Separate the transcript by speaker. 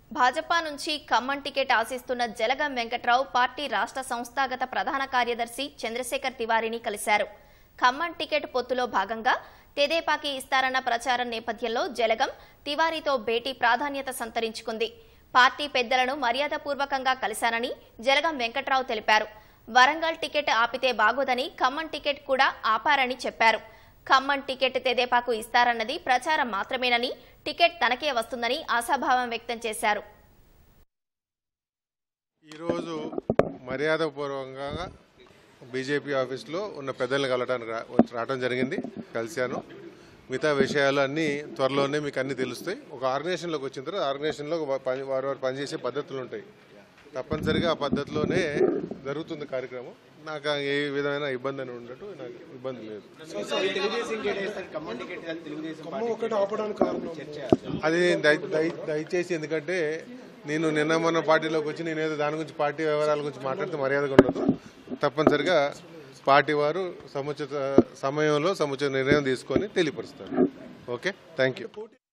Speaker 1: భాజపా నుంచి ఖమ్మం టికెట్ ఆశిస్తున్న జలగం వెంకట్రావు పార్టీ రాష్ట్ర సంస్థాగత ప్రధాన కార్యదర్శి చంద్రశేఖర్ తివారీని కలిశారు ఖమ్మం టికెట్ పొత్తులో భాగంగా తెదేపాకి ఇస్తారన్న ప్రచారం నేపథ్యంలో జలగం తివారీతో భేటీ ప్రాధాన్యత సంతరించుకుంది పార్టీ పెద్దలను మర్యాదపూర్వకంగా కలిశానని జలగం వెంకట్రావు తెలిపారు వరంగల్ టికెట్ ఆపితే బాగోదని ఖమ్మం టికెట్ కూడా ఆపారని చెప్పారు ఖమ్మం టికెట్ తెదేపాకు ఇస్తారన్నది ప్రచారం మాత్రమేనని టికెట్ తనకే వస్తుందని ఆశాభావం వ్యక్తం చేశారు
Speaker 2: ఈరోజు మర్యాదపూర్వకంగా బీజేపీ ఆఫీస్లో ఉన్న పెద్దల్ని కలవడానికి రా- వచ్చి రావడం జరిగింది కలిశాను మిగతా విషయాలు అన్నీ త్వరలోనే మీకు అన్నీ తెలుస్తాయి ఒక ఆర్గనైజేషన్లోకి వచ్చిన తర్వాత ఆర్గనైజేషన్లో ఒక పని వారు వారు పనిచేసే పద్ధతులు ఉంటాయి తప్పనిసరిగా ఆ పద్ధతిలోనే జరుగుతుంది కార్యక్రమం నాకు ఏ విధమైన ఇబ్బంది అని ఉండటం నాకు ఇబ్బంది లేదు
Speaker 3: తెలుగుదేశం కేటేస్తారు ఖమ్మం టికెట్ అని తెలుగుదేశం పార్టీ
Speaker 4: ఒకటి ఆపడానికి కారణం
Speaker 3: చర్చ
Speaker 2: అది దయ- దయ- దయచేసి ఎందుకంటే నేను నిన్న మొన్న పార్టీలోకి వచ్చి నేను ఏదో దాని గురించి పార్టీ వ్యవహారాల గురించి మాట్లాడితే మర్యాదగా ఉండదు తప్పనిసరిగా పార్టీ వారు సముచిత సమయంలో సముచిత నిర్ణయం తీసుకొని తెలియపరుస్తారు ఓకే థ్యాంక్ యూ